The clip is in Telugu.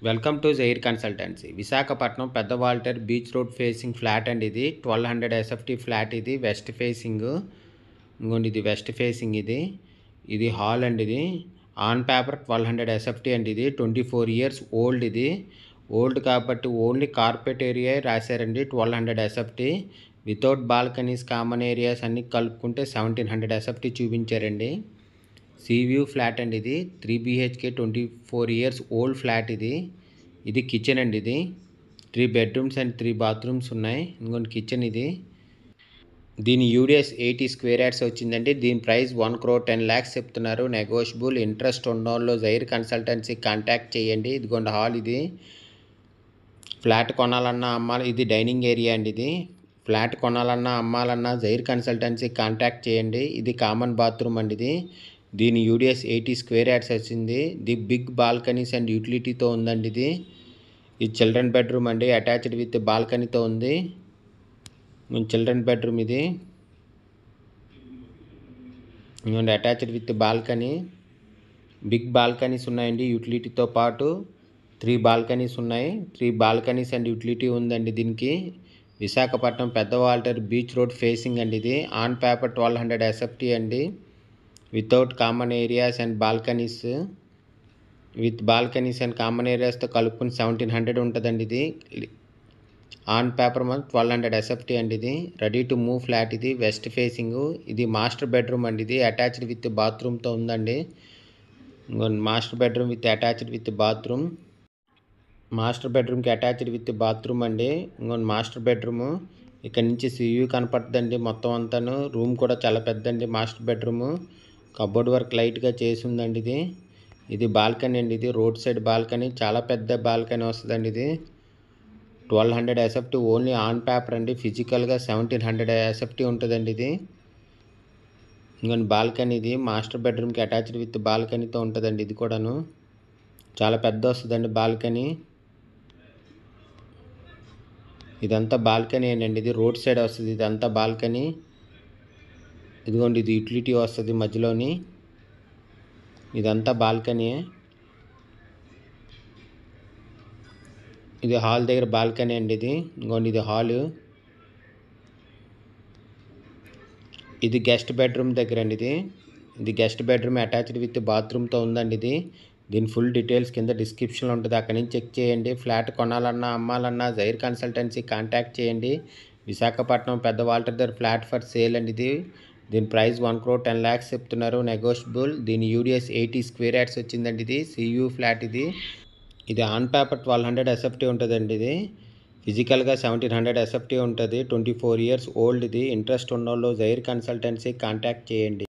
welcome to Jair consultancy Visakhapatnam పెద్ద Waltair beach road facing flat అండి ఇది ట్వెల్వ్ హండ్రెడ్ ఎస్ఎఫ్టీ ఫ్లాట్ ఇది వెస్ట్ ఫేసింగ్ ఇంకోండి ఇది వెస్ట్ ఫేసింగ్ ఇది ఇది హాల్ అండి ఇది on paper twelve hundred SFT అండి ఇది ట్వంటీ ఫోర్ ఇయర్స్ ఓల్డ్ ఇది ఓల్డ్ కాబట్టి ఓన్లీ కార్పెట్ ఏరియా రాశారండి twelve hundred SFT without balconies common areas అన్నీ కలుపుకుంటే సెవెంటీన్ హండ్రెడ్ ఎస్ఎఫ్టీ చూపించారండి సీ వ్యూ ఫ్లాట్ అండి ఇది three BHK twenty four years old flat ఇది ఇది కిచెన్ అండి ఇది three bedrooms and three bathrooms ఉన్నాయి ఇంకొన్ని కిచెన్ ఇది దీని యూడిఎస్ ఎయిటీ స్క్వేర్ యార్డ్స్ వచ్చిందండి దీని price one crore ten lakhs చెప్తున్నారు నెగోషియబుల్ ఇంట్రెస్ట్ ఉన్నోళ్ళు జైర్ కన్సల్టెన్సీ కాంటాక్ట్ చేయండి ఇదిగోండి హాల్ ఇది ఫ్లాట్ కొనాలన్నా అమ్మాలి ఇది డైనింగ్ ఏరియా అండి ఇది ఫ్లాట్ కొనాలన్నా అమ్మాలన్నా జైర్ కన్సల్టెన్సీ కాంటాక్ట్ చేయండి ఇది కామన్ బాత్రూమ్ అండి ఇది దీని యూడిఎస్ ఎయిటీ స్క్వేర్ యార్డ్స్ వచ్చింది ది బిగ్ బాల్కనీస్ అండ్ యూటిలిటీతో ఉందండి ఇది ఇది చిల్డ్రన్ బెడ్రూమ్ అండి అటాచ్డ్ విత్ బాల్కనీతో ఉంది చిల్డ్రన్ బెడ్రూమ్ ఇది ఇదిగోండి attached with balcony big balconies ఉన్నాయండి యూటిలిటీతో పాటు త్రీ బాల్కనీస్ ఉన్నాయి త్రీ బాల్కనీస్ అండ్ యూటిలిటీ ఉందండి దీనికి విశాఖపట్నం పెద్ద వాల్టర్ బీచ్ రోడ్ ఫేసింగ్ అండి ఇది on paper twelve hundred SFT అండి without common areas and balconies with balconies and common ఏరియాస్తో కలుపుకుని సెవెంటీన్ హండ్రెడ్ ఉంటుందండి ఇది ఆన్ పేపర్ మాత్రం ట్వెల్వ్ హండ్రెడ్ ఎస్ఎఫ్టీ అండి ఇది రెడీ టు మూవ్ ఫ్లాట్ ఇది వెస్ట్ ఫేసింగ్ ఇది మాస్టర్ బెడ్రూమ్ అండి ఇది అటాచ్డ్ విత్ బాత్రూమ్తో ఉందండి master bedroom with attached with bathroom master బెడ్రూమ్కి అటాచ్డ్ విత్ బాత్రూమ్ అండి ఇంకొన్ని మాస్టర్ బెడ్రూమ్ ఇక్కడ నుంచి సీయూ కనపడుతుందండి మొత్తం అంతాను రూమ్ కూడా చాలా పెద్దండి మాస్టర్ బెడ్రూమ్ కబోర్డ్ వర్క్ లైట్గా చేసి ఉందండి ఇది ఇది బాల్కనీ అండి ఇది రోడ్ సైడ్ బాల్కనీ చాలా పెద్ద బాల్కనీ వస్తుందండి ఇది twelve hundred SFT only on paper అండి ఫిజికల్గా సెవెంటీన్ హండ్రెడ్ ఎస్ఎఫ్టీ ఉంటుందండి ఇది ఇంకొన్ని బాల్కనీ ఇది మాస్టర్ బెడ్రూమ్కి అటాచ్డ్ విత్ బాల్కనీతో ఉంటుందండి ఇది కూడాను చాలా పెద్ద వస్తుందండి బాల్కనీ ఇదంతా బాల్కనీ అండి ఇది రోడ్ సైడ్ వస్తుంది ఇదంతా బాల్కనీ ఇదిగోండి ఇది యూటిలిటీ వస్తుంది మధ్యలోని ఇదంతా బాల్కనీ ఇది హాల్ దగ్గర బాల్కనీ అండి ఇది ఇంకోండి ఇది హాల్ ఇది గెస్ట్ బెడ్రూమ్ దగ్గర అండి ఇది ఇది గెస్ట్ బెడ్రూమ్ అటాచ్డ్ విత్ బాత్రూమ్తో ఉందండి ఇది దీని ఫుల్ డీటెయిల్స్ కింద డిస్క్రిప్షన్లో ఉంటుంది అక్కడి నుంచి చెక్ చేయండి ఫ్లాట్ కొనాలన్నా అమ్మాలన్నా జైర్ కన్సల్టెన్సీ కాంటాక్ట్ చేయండి విశాఖపట్నం పెద్ద వాల్టర్ దగ్గర ఫ్లాట్ ఫర్ సేల్ అండి ఇది దీని price one crore ten lakhs చెప్తున్నారు నెగోషియబుల్ దీని యూడిఎస్ ఎయిటీ స్క్వేర్ యార్డ్స్ వచ్చిందండి ఇది సియూ ఫ్లాట్ ఇది ఇది on paper twelve hundred SFT ఉంటుందండి ఇది ఫిజికల్గా సెవెంటీన్ హండ్రెడ్ ఎస్ఎఫ్టీ ఉంటుంది ట్వంటీ ఫోర్ ఇయర్స్ ఓల్డ్ ఇది ఇంట్రెస్ట్ ఉన్నోళ్ళు జైర్ కన్సల్టెన్సీ కాంటాక్ట్ చేయండి